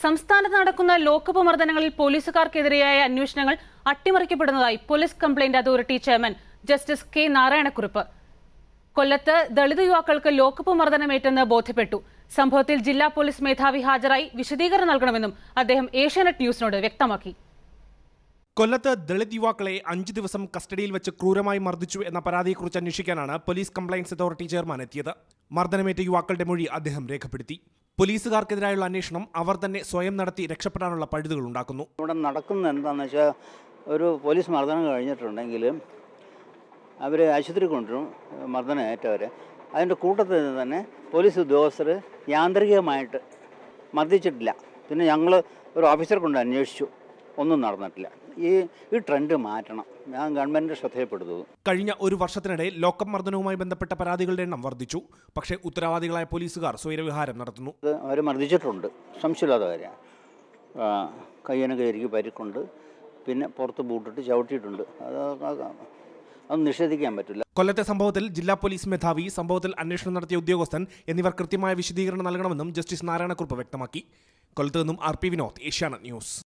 സംസ്ഥാനത്ത് നടക്കുന്ന ലോക്കപ്പ് മർദ്ദനങ്ങളിൽ പോലീസുകാർക്കെതിരെയായ അന്വേഷണങ്ങൾ അട്ടിമറിക്കപ്പെടുന്നതായി police complaint authority chairman justice K Narayanakurup കൊല്ലത്ത് ദളിത് യുവാക്കൾക്ക് ലോക്കപ്പ് മർദ്ദനമേറ്റെന്ന് ബോധ്യപ്പെട്ടു സംഭവത്തിൽ ജില്ലാ പോലീസ് മേധാവി ഹാജരായി വിശദീകരണം നൽകണമെന്നും അദ്ദേഹം ഏഷ്യാനെറ്റ് ന്യൂസിനോട് വ്യക്തമാക്കി കൊല്ലത്ത് ദളിത് യുവാക്കളെ അഞ്ചു ദിവസം കസ്റ്റഡിയിൽ വെച്ച് ക്രൂരമായി മർദ്ദിച്ചു എന്ന പരാതിയെക്കുറിച്ച് അന്വേഷിക്കാനാണ് പോലീസ് കംപ്ലയിൻസ് അതോറിറ്റി ചെയർമാൻ എത്തിയത് മർദ്ദനമേറ്റ യുവാക്കളുടെ മൊഴി അദ്ദേഹം രേഖപ്പെടുത്തി പോലീസുകാർക്കെതിരായുള്ള അന്വേഷണം അവർ തന്നെ സ്വയം നടത്തി രക്ഷപ്പെടാനുള്ള പഴുതുകൾ ഉണ്ടാക്കുന്നു ഇവിടെ നടക്കുന്നത് എന്താണെന്ന് വെച്ചാൽ ഒരു പോലീസ് മർദ്ദനം കഴിഞ്ഞിട്ടുണ്ടെങ്കിൽ അവർ ആശുപത്രി കൊണ്ടുവരും മർദ്ദനം ഏറ്റവരെ അതിൻ്റെ കൂട്ടത്തിൽ നിന്ന് തന്നെ പോലീസ് ഉദ്യോഗസ്ഥർ യാന്ത്രികമായിട്ട് മർദ്ദിച്ചിട്ടില്ല പിന്നെ ഞങ്ങൾ ഒരു ഓഫീസറെ കൊണ്ട് അന്വേഷിച്ചു ഒന്നും നടന്നിട്ടില്ല ഈ ഈ ട്രെൻഡ് മാറ്റണം ഞാൻ ഗവൺമെൻറ്റിൻ്റെ ശ്രദ്ധയിൽപ്പെടുത്തു കഴിഞ്ഞ ഒരു വർഷത്തിനിടെ ലോക്കപ്പ് മർദ്ദനവുമായി ബന്ധപ്പെട്ട പരാതികളുടെ എണ്ണം വർദ്ധിച്ചു പക്ഷേ ഉത്തരവാദികളായ പോലീസുകാർ സ്വൈരവിഹാരം നടത്തുന്നു ഇത് അവർ മർദ്ദിച്ചിട്ടുണ്ട് സംശയമില്ലാത്ത കാര്യമാണ് കയ്യനൊക്കെ എനിക്ക് പരിക്കുണ്ട് പിന്നെ പുറത്ത് ബൂട്ടിട്ട് ചവിട്ടിയിട്ടുണ്ട് അത് അത് നിഷേധിക്കാൻ പറ്റില്ല കൊല്ലത്തെ സംഭവത്തിൽ ജില്ലാ പോലീസ് മേധാവി സംഭവത്തിൽ അന്വേഷണം നടത്തിയ ഉദ്യോഗസ്ഥൻ എന്നിവർ കൃത്യമായ വിശദീകരണം നൽകണമെന്നും ജസ്റ്റിസ് നാരായണക്കുറുപ്പ് വ്യക്തമാക്കി കൊല്ലത്ത് നിന്നും R P Vinod Asianet news